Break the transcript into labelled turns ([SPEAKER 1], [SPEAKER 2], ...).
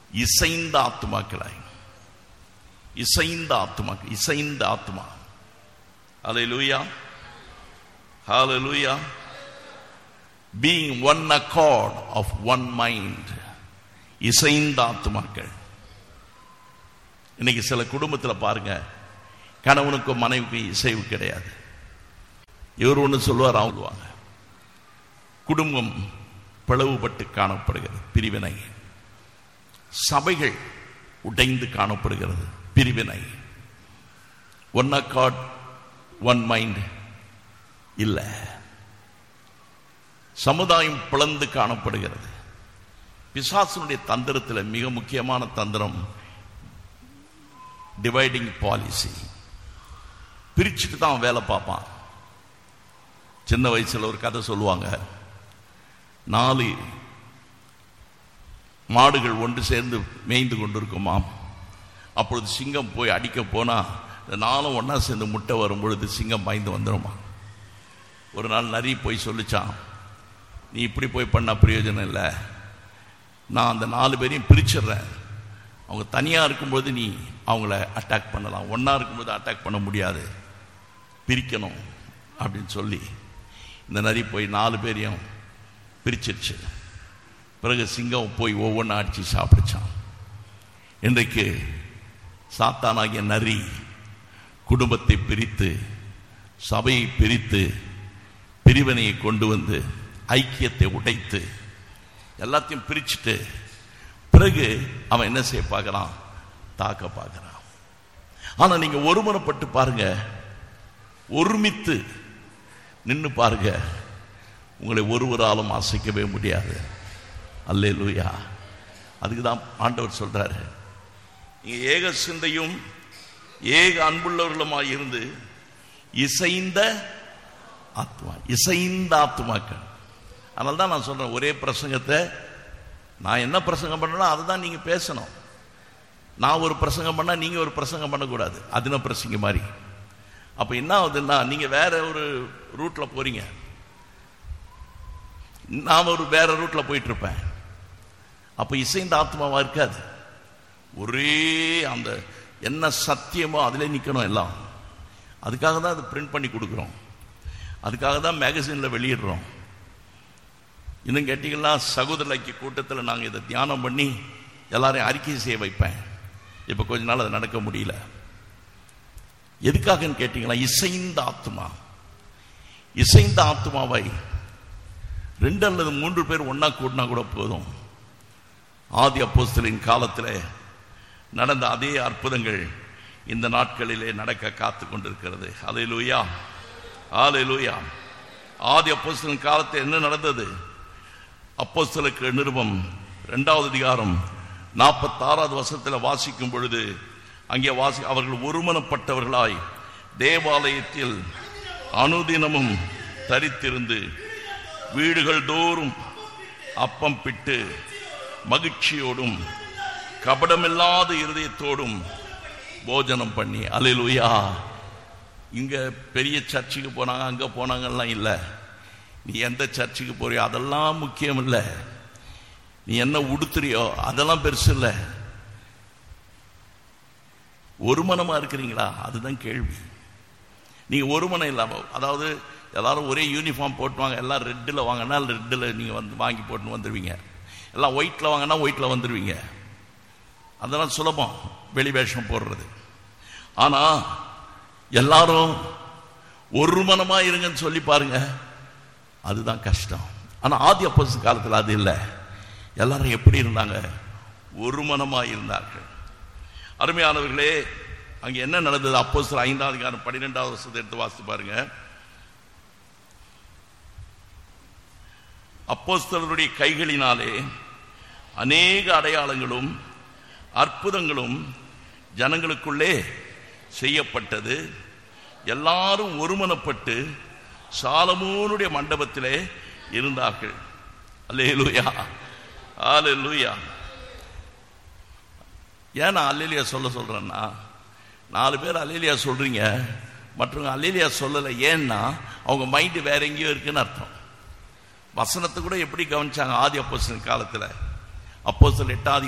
[SPEAKER 1] இசைந்த ஆத்துமாக்களாய் இசைந்த ஆத்துமா இசைந்த ஆத்துமா ஹalleluya ஹalleluya being one accord of one mind இசைந்த ஆத்துமாக்கள் இன்னைக்கு சில குடும்பத்தில் பாருங்க கணவனுக்கும் மனைவிக்கும் இசைவு கிடையாது இவர் ஒன்று சொல்லுவார் அவங்க குடும்பம் பிளவுபட்டு காணப்படுகிறது பிரிவினை சபைகள் உடைந்து காணப்படுகிறது பிரிவினை ஒன் அக்காட் ஒன் மைண்ட் இல்ல சமுதாயம் பிளந்து காணப்படுகிறது பிசாசனுடைய தந்திரத்தில் மிக முக்கியமான தந்திரம் டிவைடிங் பாலிசி பிரிச்சுட்டு தான் வேலை பார்ப்பான் சின்ன வயசுல ஒரு கதை சொல்லுவாங்க நாலு மாடுகள் ஒன்று சேர்ந்து மேய்ந்து கொண்டிருக்குமாம் அப்பொழுது சிங்கம் போய் அடிக்க போனா இந்த நாளும் ஒன்றா சேர்ந்து முட்டை வரும் பொழுது சிங்கம் பாய்ந்து வந்துடுமா ஒரு நாள் நரி போய் சொல்லிச்சான் நீ இப்படி போய் பண்ண பிரயோஜனம் இல்லை நான் அந்த நாலு பேரையும் பிரிச்சிடுறேன் அவங்க தனியாக இருக்கும்போது நீ அவங்கள அட்டாக் பண்ணலாம் ஒன்றா இருக்கும்போது அட்டாக் பண்ண முடியாது பிரிக்கணும் அப்படின்னு சொல்லி இந்த நரி போய் நாலு பேரையும் பிரிச்சிருச்சு பிறகு சிங்கம் போய் ஒவ்வொன்றா அடித்து சாப்பிடுச்சான் இன்றைக்கு சாத்தானாகிய நரி குடும்பத்தை பிரித்து சபையை பிரித்து பிரிவினையை கொண்டு வந்து ஐக்கியத்தை உடைத்து எல்லாத்தையும் பிரிச்சுட்டு பிறகு அவன் என்ன செய்ய பார்க்கறான் தாக்க பார்க்கறான் ஆனா நீங்க ஒருமுறைப்பட்டு பாருங்க ஒருமித்து நின்று பாருங்க உங்களை ஒருவராலும் அசைக்கவே முடியாது அல்லே லூயா அதுக்கு தான் ஆண்டவர் சொல்றாரு நீங்க ஏக சிந்தையும் ஏக அன்புள்ளவர்களுமாய் இருந்து இசைந்த ஆத்மா இசைந்த ஆத்மாக்கள் அதனால தான் நான் சொல்றேன் ஒரே பிரசங்கத்தை நான் என்ன பிரசங்கம் பண்ணணும் அதை தான் நீங்க பேசணும் நான் ஒரு பிரசங்கம் பண்ணா நீங்க ஒரு பிரசங்கம் பண்ணக்கூடாது அதுன பிரசங்க மாதிரி அப்ப என்ன ஆகுதுன்னா நீங்க வேற ஒரு ரூட்ல போறீங்க நான் ஒரு வேற ரூட்ல போயிட்டு இருப்பேன் அப்ப இசைந்த ஆத்மாவா இருக்காது ஒரே அந்த என்ன சத்தியமோ அதிலே நிக்கணும் எல்லாம் அதுக்காக தான் அது பிரிண்ட் பண்ணி கொடுக்குறோம் அதுக்காக தான் மேகசின்ல வெளியிடுறோம் இன்னும் கேட்டீங்கன்னா சகோதர ஐக்கிய கூட்டத்தில் நாங்கள் இதை தியானம் பண்ணி எல்லாரையும் அறிக்கை செய்ய வைப்பேன் இப்போ கொஞ்ச நாள் அது நடக்க முடியல எதுக்காகன்னு கேட்டீங்களா இசைந்த ஆத்மா இசைந்த ஆத்மாவை ரெண்டு அல்லது மூன்று பேர் ஒன்னா கூட்டினா கூட போதும் ஆதி அப்போஸ்தலின் காலத்தில் நடந்த அதே அற்புதங்கள் இந்த நாட்களிலே நடக்க காத்து கொண்டிருக்கிறது அலையிலூயா ஆலையிலூயா ஆதி அப்போஸ்தலின் காலத்தில் என்ன நடந்தது அப்போஸ்தலுக்கு நிருபம் இரண்டாவது அதிகாரம் நாற்பத்தாறாவது வருஷத்தில் வாசிக்கும் பொழுது அங்கே வாசி அவர்கள் ஒருமனப்பட்டவர்களாய் தேவாலயத்தில் அனுதினமும் தரித்திருந்து வீடுகள் தோறும் அப்பம் பிட்டு மகிழ்ச்சியோடும் கபடமில்லாத இருதயத்தோடும் போஜனம் பண்ணி அலையிலுயா இங்க பெரிய சர்ச்சுக்கு போனாங்க அங்க போனாங்கலாம் இல்லை நீ எந்த சர்ச்சுக்கு போறியோ அதெல்லாம் முக்கியம் இல்லை நீ என்ன உடுத்துறியோ அதெல்லாம் பெருசு இல்லை ஒரு மனமா இருக்கிறீங்களா அதுதான் கேள்வி நீங்க ஒரு மனம் இல்லாம அதாவது எல்லாரும் ஒரே யூனிஃபார்ம் போட்டுவாங்க எல்லாம் ரெட்டில் வாங்கினா ரெட்டில் நீங்க வந்து வாங்கி போட்டு வந்துடுவீங்க எல்லாம் ஒயிட்ல வாங்கினா ஒயிட்ல வந்துடுவீங்க அதெல்லாம் சுலபம் வெளி வேஷம் போடுறது ஆனா எல்லாரும் ஒரு மனமா இருங்கன்னு சொல்லி பாருங்க அதுதான் கஷ்டம் ஆனா ஆதி அப்போஸ் காலத்தில் அது இல்லை எல்லாரும் எப்படி இருந்தாங்க ஒரு மனமா இருந்தார்கள் அருமையானவர்களே அங்க என்ன நடந்தது அப்போஸ் ஐந்தாவது அதிகாரம் பன்னிரெண்டாவது வருஷத்தை எடுத்து வாசித்து பாருங்க அப்போஸ்தலருடைய கைகளினாலே அநேக அடையாளங்களும் அற்புதங்களும் ஜனங்களுக்குள்ளே செய்யப்பட்டது எல்லாரும் ஒருமனப்பட்டு சாலமோனுடைய மண்டபத்திலே இருந்தார்கள் அல்லேலூயா அல்லேலூயா ஏன் நான் அல்லேலியா சொல்ல சொல்றேன்னா நாலு பேர் அல்லேலியா சொல்றீங்க மற்றவங்க அல்லேலியா சொல்லலை ஏன்னா அவங்க மைண்டு வேற எங்கேயோ இருக்குன்னு அர்த்தம் வசனத்தை கூட எப்படி கவனிச்சாங்க ஆதி அப்போஸ்தலன் காலத்துல அப்போஸ்தலன் எட்டாவது